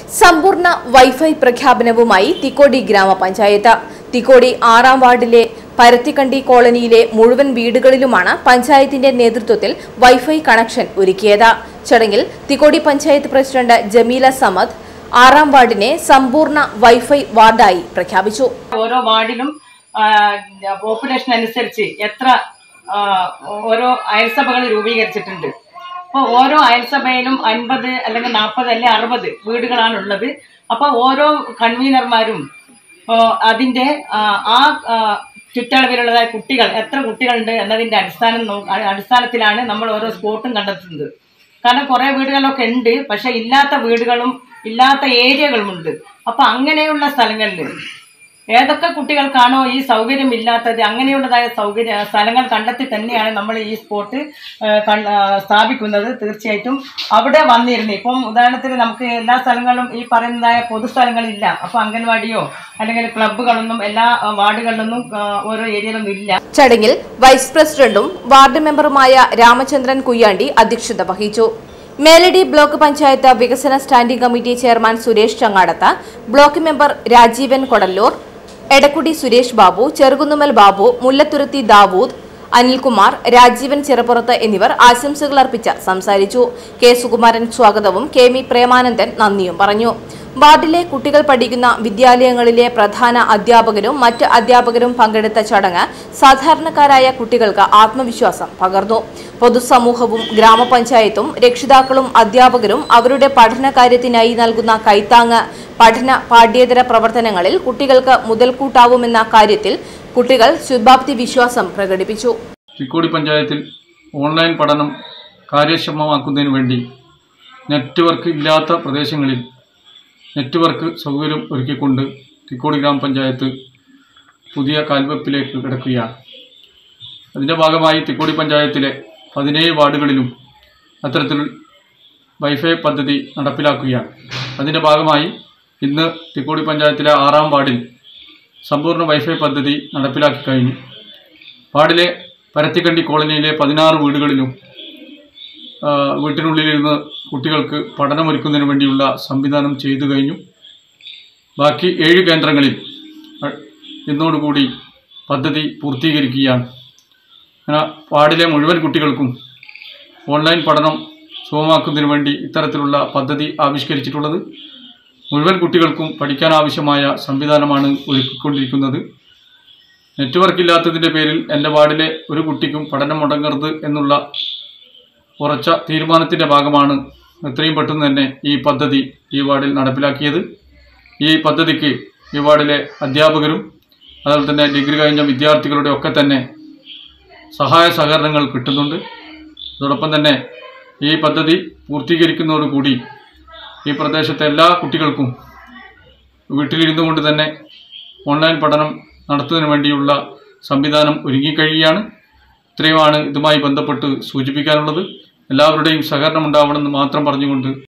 സമ്പൂർണ്ണ വൈഫൈ പ്രഖ്യാപനവുമായി തിക്കോടി ഗ്രാമപഞ്ചായത്ത് തിക്കോടി ആറാം വാർഡിലെ പരത്തിക്കണ്ടി കോളനിയിലെ മുഴുവൻ വീടുകളിലുമാണ് പഞ്ചായത്തിന്റെ നേതൃത്വത്തിൽ വൈഫൈ കണക്ഷൻ ഒരുക്കിയത് ചടങ്ങിൽ തിക്കോടി പഞ്ചായത്ത് പ്രസിഡന്റ് ജമീല സമദ് ആറാം വാർഡിനെ സമ്പൂർണ്ണ വൈഫൈ വാർഡായി പ്രഖ്യാപിച്ചു ഓരോ വാർഡിലും പോപ്പുലേഷൻ അനുസരിച്ച് എത്ര ആ, ഓരോ അയൽസഭകൾ രൂപീകരിച്ചിട്ടുണ്ട് അപ്പോൾ ഓരോ അയൽസഭയിലും അൻപത് അല്ലെങ്കിൽ നാൽപ്പത് അല്ലെങ്കിൽ അറുപത് വീടുകളാണ് ഉള്ളത് അപ്പോൾ ഓരോ കൺവീനർമാരും ആ, അതിൻ്റെ ആ, ആ ആ, ചുറ്റളവിലുള്ളതായ കുട്ടികൾ എത്ര കുട്ടികളുണ്ട് എന്നതിൻ്റെ അടിസ്ഥാനം നോ- അ- അടിസ്ഥാനത്തിലാണ് നമ്മൾ ഓരോ സ്പോട്ടും കണ്ടെത്തുന്നത് കാരണം കുറേ വീടുകളൊക്കെ ഉണ്ട് പക്ഷെ ഇല്ലാത്ത വീടുകളും ഇല്ലാത്ത ഏരിയകളുമുണ്ട് അപ്പൊ അങ്ങനെയുള്ള സ്ഥലങ്ങളിൽ ഏതൊക്കെ കുട്ടികൾക്കാണോ ഈ സൗകര്യം ഇല്ലാത്തത് അങ്ങനെയുള്ളതായ സൗകര്യ സ്ഥലങ്ങൾ കണ്ടെത്തി തന്നെയാണ് നമ്മൾ ഈ സ്പോട്ട് ഏഹ്, കൺ- ആ, സ്ഥാപിക്കുന്നത് തീർച്ചയായിട്ടും അവിടെ വന്നിരുന്നു ഇപ്പം ഉദാഹരണത്തിന് നമുക്ക് എല്ലാ സ്ഥലങ്ങളും ഈ പറയുന്നതായ പൊതുസ്ഥലങ്ങളില്ല അപ്പൊ അംഗൻവാടിയോ അല്ലെങ്കിൽ ക്ലബ്ബുകളൊന്നും എല്ലാ ആ, വാർഡുകളിലൊന്നും ആ, ഓരോ ഏരിയയിലൊന്നും ഇല്ല ചടങ്ങിൽ വൈസ് പ്രസിഡന്റും വാർഡ് മെമ്പറുമായ രാമചന്ദ്രൻ കുയ്യാണ്ടി അധ്യക്ഷത വഹിച്ചു മേലടി ബ്ലോക്ക് പഞ്ചായത്ത് വികസന standing committee chairman Suresh Changadath block member Rajeevan Kodalloor Edakkudi Suresh Babu Cherukunnumal Babu Mullathuruthi Dawood Anilkumar Rajeevan Chirappurath എന്നിവർ ആശംസകൾ അർപ്പിച്ച് സംസാരിച്ചു കെ സുകുമാരൻ സ്വാഗതവും കെ മി പ്രേമാനന്ദൻ നന്ദിയും പറഞ്ഞു വാർഡിലെ കുട്ടികൾ പഠിക്കുന്ന വിദ്യാലയങ്ങളിലെ പ്രധാന അധ്യാപകരും മറ്റ് അധ്യാപകരും പങ്കെടുത്ത ചടങ്ങ് സാധാരണക്കാരായ കുട്ടികൾക്ക് ആത്മവിശ്വാസം പകർന്നു പൊതുസമൂഹവും ഗ്രാമപഞ്ചായത്തും രക്ഷിതാക്കളും അധ്യാപകരും അവരുടെ പഠനകാര്യത്തിനായി നൽകുന്ന കൈത്താങ്ങ് പഠന പാഠ്യേതര പ്രവർത്തനങ്ങളിൽ കുട്ടികൾക്ക് മുതൽക്കൂട്ടാവുമെന്ന കാര്യത്തിൽ കുട്ടികൾ ശുഭാപ്തി വിശ്വാസം പ്രകടിപ്പിച്ചു ചിക്കോടി പഞ്ചായത്തിൽ ഓൺലൈൻ പഠനം കാര്യക്ഷമമാക്കുന്നതിന് വേണ്ടി നെറ്റ്വർക്ക് ഇല്ലാത്ത പ്രദേശങ്ങളിൽ നെറ്റ്വർക്ക് സൗകര്യം ഒരുക്കിക്കൊണ്ട് തിക്കോടി ഗ്രാമപഞ്ചായത്ത് പുതിയ കാൽവെപ്പിലേക്ക് കിടക്കുകയാണ് അതിൻ്റെ ഭാഗമായി തിക്കോടി പഞ്ചായത്തിലെ പതിനേഴ് വാർഡുകളിലും അത്തരത്തിൽ വൈഫൈ പദ്ധതി നടപ്പിലാക്കുകയാണ് അതിൻ്റെ ഭാഗമായി ഇന്ന് തിക്കോടി പഞ്ചായത്തിലെ ആറാം വാർഡിൽ സമ്പൂർണ്ണ വൈഫൈ പദ്ധതി നടപ്പിലാക്കി കഴിഞ്ഞു വാർഡിലെ പരത്തിക്കണ്ടി കോളനിയിലെ പതിനാറ് വീടുകളിലും ആ, വീട്ടിനുള്ളിലിരുന്ന് കുട്ടികൾക്ക് പഠനമൊരുക്കുന്നതിന് വേണ്ടിയുള്ള സംവിധാനം ചെയ്തു കഴിഞ്ഞു ബാക്കി ഏഴ് കേന്ദ്രങ്ങളിൽ അ, ഇന്നോടുകൂടി പദ്ധതി പൂർത്തീകരിക്കുകയാണ് അങ്ങനെ വാർഡിലെ മുഴുവൻ കുട്ടികൾക്കും ഓൺലൈൻ പഠനം സുഗമമാക്കുന്നതിന് വേണ്ടി ഇത്തരത്തിലുള്ള പദ്ധതി ആവിഷ്കരിച്ചിട്ടുള്ളത് മുഴുവൻ കുട്ടികൾക്കും പഠിക്കാൻ ആവശ്യമായ സംവിധാനമാണ് ഒരുക്കിക്കൊണ്ടിരിക്കുന്നത് നെറ്റ്വർക്ക് ഇല്ലാത്തതിൻ്റെ പേരിൽ എൻ്റെ വാർഡിലെ ഒരു കുട്ടിക്കും പഠനം മുടങ്ങരുത് എന്നുള്ള ഉറച്ച തീരുമാനത്തിൻ്റെ ഭാഗമാണ് എത്രയും പെട്ടെന്ന് തന്നെ ഈ പദ്ധതി ഈ വാർഡിൽ നടപ്പിലാക്കിയത് ഈ പദ്ധതിക്ക് ഈ വാർഡിലെ അധ്യാപകരും അതുപോലെ തന്നെ ഡിഗ്രി കഴിഞ്ഞ വിദ്യാർത്ഥികളുടെ ഒക്കെ തന്നെ സഹായ സഹകരണങ്ങൾ കിട്ടുന്നുണ്ട് അതോടൊപ്പം തന്നെ ഈ പദ്ധതി പൂർത്തീകരിക്കുന്നതോടുകൂടി ഈ പ്രദേശത്തെ എല്ലാ കുട്ടികൾക്കും വീട്ടിലിരുന്നു കൊണ്ട് തന്നെ ഓൺലൈൻ പഠനം നടത്തുന്നതിന് വേണ്ടിയുള്ള സംവിധാനം ഒരുങ്ങിക്കഴിയുകയാണ് ഇത്രയുമാണ് ഇതുമായി ബന്ധപ്പെട്ട് സൂചിപ്പിക്കാനുള്ളത് എല്ലാവരുടെയും സഹകരണം ഉണ്ടാവണമെന്ന് മാത്രം പറഞ്ഞുകൊണ്ട്